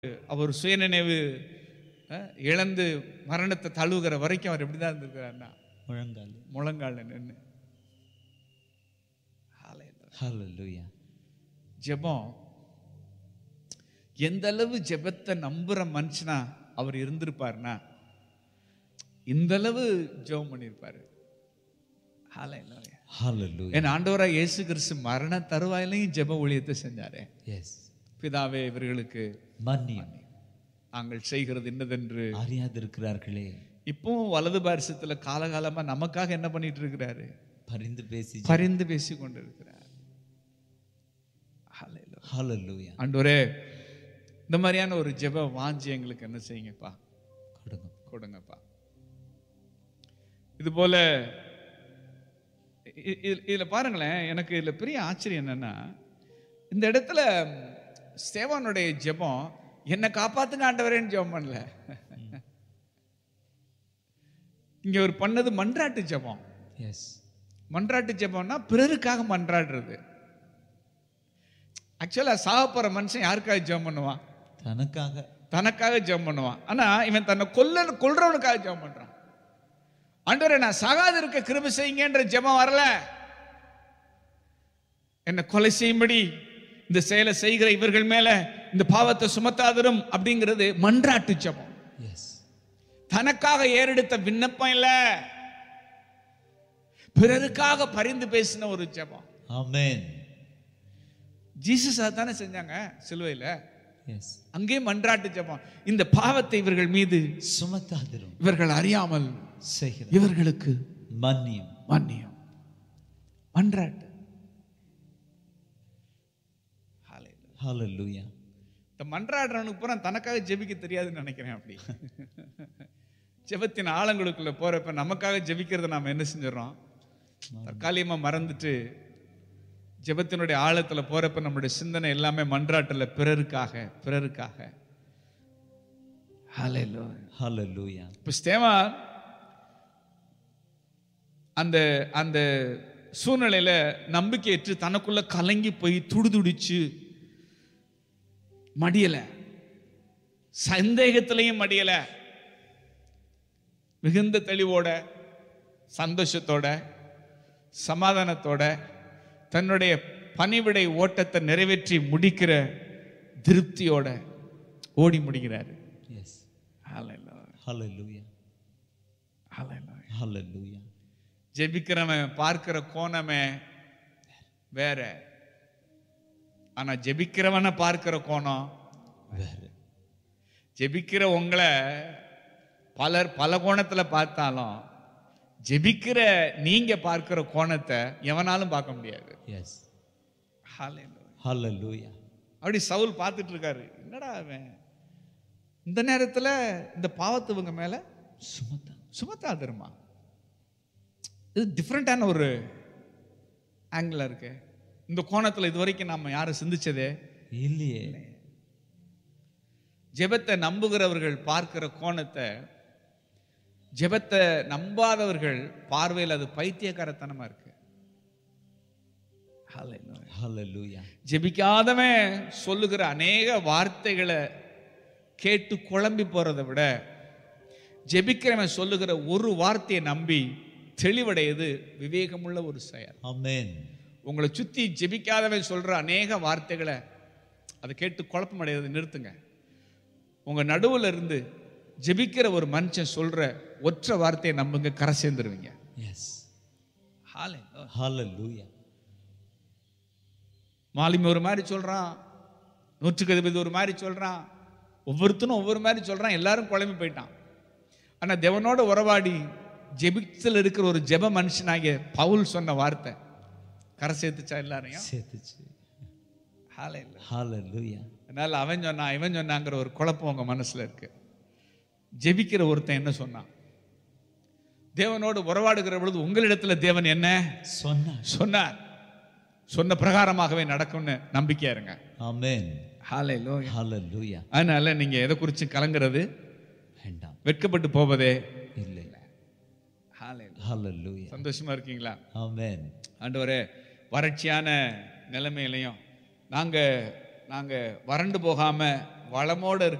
அவர் சுயநினைவு அஹ், இழந்து மரணத்தை தழுவுகிற வரைக்கும் அவர் எப்படி தான் இருந்திருக்கிறாருன்னா முழங்கால் முழங்கால நின்று ஹalleluya ஜெபம் எந்த அளவு ஜெபத்தை நம்புற மனுஷனா அவர் இருந்திருப்பாருன்னா இந்த அளவு ஜெபம் பண்ணியிருப்பாரு ஹalleluya. hallelujah என் ஆண்டவராக இயேசு கிறிஸ்து மரண தருவாயிலையும் ஜெப ஊழியத்தை செஞ்சாரே எஸ் பிதாவே இவர்களுக்கு மன்னியும் நாங்கள் செய்கிறது என்னதென்று அறியாதிருக்கிறார்களே இப்பவும் வலது பாரிசத்துல காலகாலமா நமக்காக என்ன பண்ணிட்டு இருக்கிறாரு பரிந்து பேசி பரிந்து பேசி கொண்டிருக்கிறார் ஹalleluya. ஹalleluya ஆண்டவரே இந்த மாதிரியான ஒரு ஜெப வாஞ்சி எங்களுக்கு என்ன செய்யுங்கப்பா கொடுங்க கொடுங்கப்பா இது போல இ- இ- இதுல பாருங்களேன் எனக்கு இதுல பெரிய ஆச்சரியம் என்னன்னா இந்த இடத்துல ஸ்தேவானுடைய ஜெபம் என்னை காப்பாத்துங்க ஆண்டவரேன்னு ஜெபம் பண்ணல இங்க ஒரு பண்ணது மன்றாட்டு ஜெபம் எஸ் மன்றாட்டு ஜெபம்னா பிறருக்காக மன்றாடுறது ஆக்சுவலா சாக போற மனுஷன் யாருக்காக ஜெபம் பண்ணுவான் தனக்காக தனக்காக ஜெபம் பண்ணுவான் ஆனா இவன் தன்னை கொல்ல கொல்றவனுக்காக ஜெபம் பண்றான் ஆண்டவரே நான் சகாது இருக்க கிருபை செய்யுங்கன்ற ஜெபம் வரல என்னை கொலை செய்யும்படி இந்த செயலை செய்கிற இவர்கள் மேல இந்த பாவத்தை சுமத்தாதரும் அப்படிங்கிறது மன்றாட்டு ஜெபம் எஸ் தனக்காக ஏறெடுத்த விண்ணப்பம் இல்ல பிறருக்காக பரிந்து பேசின ஒரு ஜெபம் ஆமென் ஜீசஸ் தானே செஞ்சாங்க சிலுவையில எஸ் அங்கே மன்றாட்டு ஜெபம் இந்த பாவத்தை இவர்கள் மீது சுமத்தாதிரும் இவர்கள் அறியாமல் செய்கிற இவர்களுக்கு மன்னியும் மன்னியம் மன்றாட்டு Hallelujah. ஹalleluya இந்த மன்றாடுறவனுக்கு பூரா தனக்காக ஜெபிக்க தெரியாதுன்னு நினைக்கிறேன் அப்படி ஜெபத்தின் ஆழங்களுக்குள்ள போறப்ப நமக்காக ஜெபிக்கிறத நாம என்ன செஞ்சிடறோம் தற்காலிகமா மறந்துட்டு ஜெபத்தினுடைய ஆழத்துல போறப்ப நம்மளுடைய சிந்தனை எல்லாமே மன்றாட்டுல பிறருக்காக பிறருக்காக Hallelujah. ஹalleluya இப்போ ஸ்தேவான் அந்த அந்த சூழ்நிலையில நம்பிக்கையற்று தனக்குள்ள கலங்கி போய் துடிதுடிச்சு மடியல சந்தேகத்திலையும் மடியல மிகுந்த தெளிவோட சந்தோஷத்தோட சமாதானத்தோட தன்னுடைய பணிவிடை ஓட்டத்தை நிறைவேற்றி முடிக்கிற திருப்தியோட ஓடி முடிக்கிறாரு எஸ் Hallelujah. ஹalleluya Hallelujah. ஹalleluya ஜெபிக்கிறவன் பார்க்கிற கோணமே வேற ஆனா ஜெபிக்கிறவனை பார்க்கிற கோணம் வேற ஜெபிக்கிற உங்களை பலர் பல கோணத்துல பார்த்தாலும் ஜெபிக்கிற நீங்க பார்க்கிற கோணத்தை எவனாலும் பார்க்க முடியாது எஸ் Hallelujah. ஹalleluya அப்படி சவுல் பார்த்துட்டு இருக்காரு என்னடா அவன் இந்த நேரத்துல இந்த பாவத்து இவங்க மேல சுமத்தா சுமத்தா தருமா இது டிஃப்ரெண்டான ஒரு ஆங்கிள் இருக்கு இந்த கோணத்துல இது வரைக்கும் நம்ம யாரும் சிந்திச்சதே இல்லையே ஜெபத்தை நம்புகிறவர்கள் பார்க்கிற கோணத்தை ஜெபத்தை நம்பாதவர்கள் பார்வையில் அது பைத்தியக்காரத்தனமா இருக்கு Hallelujah. ஹalleluya ஜெபிக்காதவன் சொல்லுகிற அநேக வார்த்தைகளை கேட்டு குழம்பி போறதை விட ஜெபிக்கிறவன் சொல்லுகிற ஒரு வார்த்தையை நம்பி தெளிவடையது விவேகமுள்ள ஒரு செயல் ஆமென் உங்களை சுத்தி ஜெபிக்காதவன் சொல்ற அநேக வார்த்தைகளை அதை கேட்டு குழப்பம் அடையதை நிறுத்துங்க உங்க நடுவுல இருந்து ஜெபிக்கிற ஒரு மனுஷன் சொல்ற ஒற்றை வார்த்தையை நம்புங்க கரை சேர்ந்துருவீங்க எஸ் Hallelujah. ஹalleluya மாலிமி ஒரு மாதிரி சொல்றான் நூற்றுக்கு அதிபதி ஒரு மாதிரி சொல்றான் ஒவ்வொருத்தனும் ஒவ்வொரு மாதிரி சொல்றான் எல்லாரும் குழம்பி போயிட்டான் ஆனா தேவனோட உறவாடி ஜெபித்தில் இருக்கிற ஒரு ஜெப மனுஷனாகிய பவுல் சொன்ன வார்த்தை கரை சேர்த்துச்சா எல்லாரையும் சேர்த்துச்சு Hallelujah. ஹalleluya அதனால அவன் சொன்னான் இவன் சொன்னாங்கிற ஒரு குழப்பம் உங்க மனசுல இருக்கு ஜெபிக்கிற ஒருத்தன் என்ன சொன்னான் தேவனோடு உறவாடுகிற பொழுது உங்களிடத்துல தேவன் என்ன சொன்னார் சொன்னார் சொன்ன பிரகாரமாகவே நடக்கும்னு நம்பிக்கையா இருங்க ஆமென் Hallelujah. ஹalleluya அதனால நீங்க எதை குறித்து கலங்குறது வேண்டாம் வெட்கப்பட்டு போவதே இல்லை Hallelujah. ஹalleluya சந்தோஷமா இருக்கீங்களா ஆமென் ஆண்டவரே வறட்சியான நிலைமையிலையும் நாங்க நாங்க வறண்டு போகாம வளமோட இருக்க